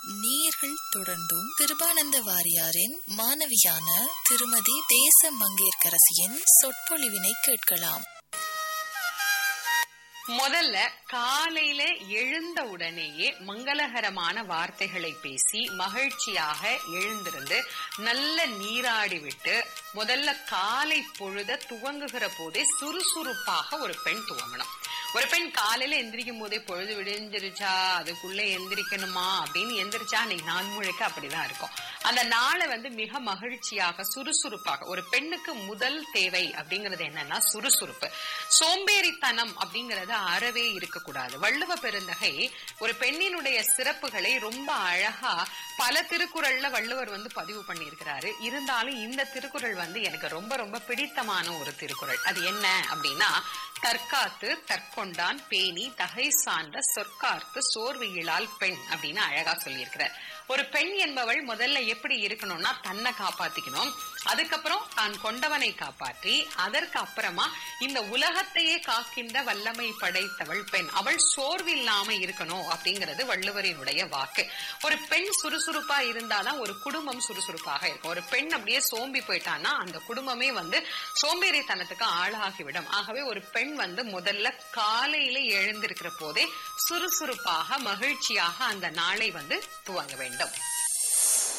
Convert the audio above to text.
நேயர்கள் தொடர்ந்தும் கிருபானந்த வாரியாரின் மாணவியான திருமதி தேச மங்கையர்கரசியின் சொற்பொழிவினை கேட்கலாம் முதல்ல காலையில எழுந்த உடனேயே மங்களகரமான வார்த்தைகளை பேசி மகிழ்ச்சியாக எழுந்திருந்து நல்ல நீராடி விட்டு முதல்ல காலை பொழுத துவங்குகிற போதே சுறுசுறுப்பாக ஒரு பெண் துவங்கணும் ஒரு பெண் காலையில எந்திரிக்கும் போதே பொழுது விடிஞ்சிருச்சா அதுக்குள்ள எந்திரிக்கணுமா அப்படின்னு எந்திரிச்சா அன்னைக்கு நாள் முழுக்க அப்படிதான் இருக்கும் அந்த நாளை வந்து மிக மகிழ்ச்சியாக சுறுசுறுப்பாக ஒரு பெண்ணுக்கு முதல் தேவை அப்படிங்கிறது என்னன்னா சுறுசுறுப்பு சோம்பேறித்தனம் அப்படிங்கறது அறவே இருக்கக்கூடாது வள்ளுவ பெருந்தகை ஒரு பெண்ணினுடைய சிறப்புகளை ரொம்ப அழகா பல திருக்குறள்ல வள்ளுவர் வந்து பதிவு பண்ணியிருக்கிறாரு இருந்தாலும் இந்த திருக்குறள் வந்து எனக்கு ரொம்ப ரொம்ப பிடித்தமான ஒரு திருக்குறள் அது என்ன அப்படின்னா தற்காத்து தற்கொண்டான் பேணி தகை சார்ந்த சொற்கார்த்து சோர்வு இழால் பெண் அப்படின்னு அழகா சொல்லியிருக்கிறார் ஒரு பெண் என்பவள் முதல்ல எப்படி இருக்கணும்னா தன்னை காப்பாத்திக்கணும் அதுக்கப்புறம் தான் கொண்டவனை காப்பாற்றி அதற்கு அப்புறமா இந்த உலகத்தையே காக்கின்ற வல்லமை படைத்தவள் பெண் அவள் சோர்வில்லாம இருக்கணும் அப்படிங்கிறது வள்ளுவரினுடைய வாக்கு ஒரு பெண் சுறுசுறுப்பா இருந்தாதான் ஒரு குடும்பம் சுறுசுறுப்பாக இருக்கும் ஒரு பெண் அப்படியே சோம்பி போயிட்டான்னா அந்த குடும்பமே வந்து சோம்பேறித்தனத்துக்கு ஆளாகிவிடும் ஆகவே ஒரு பெண் வந்து முதல்ல காலையில எழுந்திருக்கிற போதே சுறுசுறுப்பாக மகிழ்ச்சியாக அந்த நாளை வந்து துவங்க வேண்டும்